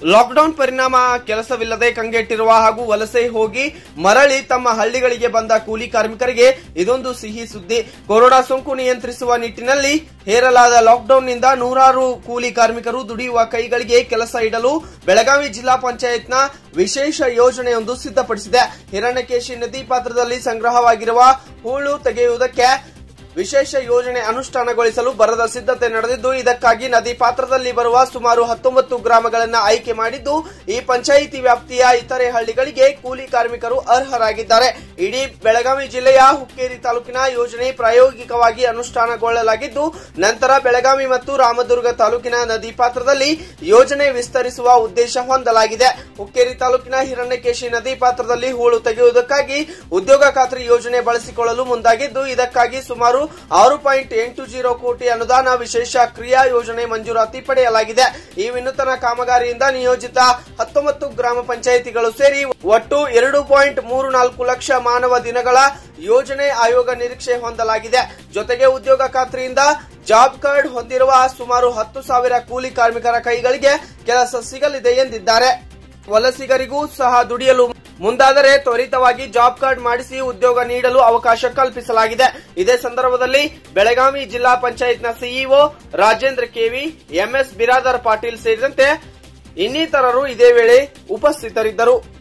lockdown ಪರಿಣಾಮ ಕೆಲಸವಿಲ್ಲದೆ ಕಂಗೆಟ್ಟಿರುವ ಹಾಗೂ ವಲಸೆ ಹೋಗಿ ಮರಳಿ ತಮ್ಮ ಹಳ್ಳಿಗಳಿಗೆ ಬಂದ ಕೂಲಿ ಕಾರ್ಮಿಕರಿಗೆ ಇದೊಂದು ಸಿಹಿ ಸುದ್ದಿ ಕೊರೋನಾ ಸೋಂಕು ನಿಯಂತ್ರಿಸುವ ನಿಟ್ಟಿನಲ್ಲಿ ಹೇರಲಾದ ಲಾಕ್ಡೌನ್ನಿಂದ ನೂರಾರು ಕೂಲಿ ಕಾರ್ಮಿಕರು ದುಡಿಯುವ ಕೈಗಳಿಗೆ ಕೆಲಸ ಇಡಲು ಬೆಳಗಾವಿ ಜಿಲ್ಲಾ ಪಂಚಾಯತ್ನ ವಿಶೇಷ ಯೋಜನೆಯೊಂದು ಸಿದ್ಧಪಡಿಸಿದೆ ಹಿರಣ್ಯಕೇಶಿ ನದಿ ಪಾತ್ರದಲ್ಲಿ ಸಂಗ್ರಹವಾಗಿರುವ ಹೂಳು ತೆಗೆಯುವುದಕ್ಕೆ ವಿಶೇಷ ಯೋಜನೆ ಅನುಷ್ಠಾನಗೊಳಿಸಲು ಬರದ ಸಿದ್ಧತೆ ನಡೆದಿದ್ದು ಇದಕ್ಕಾಗಿ ನದಿ ಪಾತ್ರದಲ್ಲಿ ಬರುವ ಸುಮಾರು ಹತ್ತೊಂಬತ್ತು ಗ್ರಾಮಗಳನ್ನು ಆಯ್ಕೆ ಮಾಡಿದ್ದು ಈ ಪಂಚಾಯಿತಿ ವ್ಯಾಪ್ತಿಯ ಇತರೆ ಹಳ್ಳಿಗಳಿಗೆ ಕೂಲಿ ಕಾರ್ಮಿಕರು ಅರ್ಹರಾಗಿದ್ದಾರೆ ಇಡೀ ಬೆಳಗಾವಿ ಜಿಲ್ಲೆಯ ಹುಕ್ಕೇರಿ ತಾಲೂಕಿನ ಯೋಜನೆ ಪ್ರಾಯೋಗಿಕವಾಗಿ ಅನುಷ್ಠಾನಗೊಳ್ಳಲಾಗಿದ್ದು ನಂತರ ಬೆಳಗಾವಿ ಮತ್ತು ರಾಮದುರ್ಗ ತಾಲೂಕಿನ ನದಿ ಪಾತ್ರದಲ್ಲಿ ಯೋಜನೆ ವಿಸ್ತರಿಸುವ ಉದ್ದೇಶ ಹೊಂದಲಾಗಿದೆ ಹುಕ್ಕೇರಿ ತಾಲೂಕಿನ ಹಿರಣ್ಯಕೇಶಿ ನದಿ ಪಾತ್ರದಲ್ಲಿ ಹೂಳು ತೆಗೆಯುವುದಕ್ಕಾಗಿ ಉದ್ಯೋಗ ಖಾತ್ರಿ ಯೋಜನೆ ಬಳಸಿಕೊಳ್ಳಲು ಮುಂದಾಗಿದ್ದು ಇದಕ್ಕಾಗಿ ಸುಮಾರು ಆರು ಪಾಯಿಂಟ್ ಎಂಟು ಜೀರೋ ಕೋಟಿ ಅನುದಾನ ವಿಶೇಷ ಕ್ರಿಯಾ ಯೋಜನೆ ಮಂಜೂರಾತಿ ಪಡೆಯಲಾಗಿದೆ ಈ ವಿನೂತನ ಕಾಮಗಾರಿಯಿಂದ ನಿಯೋಜಿತ ಹತ್ತೊಂಬತ್ತು ಗ್ರಾಮ ಪಂಚಾಯಿತಿಗಳು ಸೇರಿ ಒಟ್ಟು ಎರಡು ಪಾಯಿಂಟ್ ಮೂರು ನಾಲ್ಕು ಲಕ್ಷ ಮಾನವ ದಿನಗಳ ಯೋಜನೆ ಆಯೋಗ ನಿರೀಕ್ಷೆ ಹೊಂದಲಾಗಿದೆ ಜೊತೆಗೆ ಉದ್ಯೋಗ ಖಾತ್ರಿಯಿಂದ ಜಾಬ್ ಕಾರ್ಡ್ ಹೊಂದಿರುವ ಸುಮಾರು ಹತ್ತು ಸಾವಿರ ಕೂಲಿ ಕಾರ್ಮಿಕರ ಕೈಗಳಿಗೆ ಕೆಲಸ ಸಿಗಲಿದೆ ಎಂದಿದ್ದಾರೆ ವಲಸಿಗರಿಗೂ ಸಹ ದುಡಿಯಲು ಮುಂದಾದರೆ ತ್ವರಿತವಾಗಿ ಜಾಬ್ ಕಾರ್ಡ್ ಮಾಡಿಸಿ ಉದ್ಯೋಗ ನೀಡಲು ಅವಕಾಶ ಕಲ್ಪಿಸಲಾಗಿದೆ ಇದೇ ಸಂದರ್ಭದಲ್ಲಿ ಬೆಳಗಾವಿ ಜಿಲ್ಲಾ ಪಂಚಾಯತ್ನ CEO Rajendra KV MS Biradar Patil ಸೇರಿದಂತೆ ಇನ್ನಿತರರು ಇದೇ ವೇಳೆ ಉಪಸ್ಥಿತರಿದ್ದರು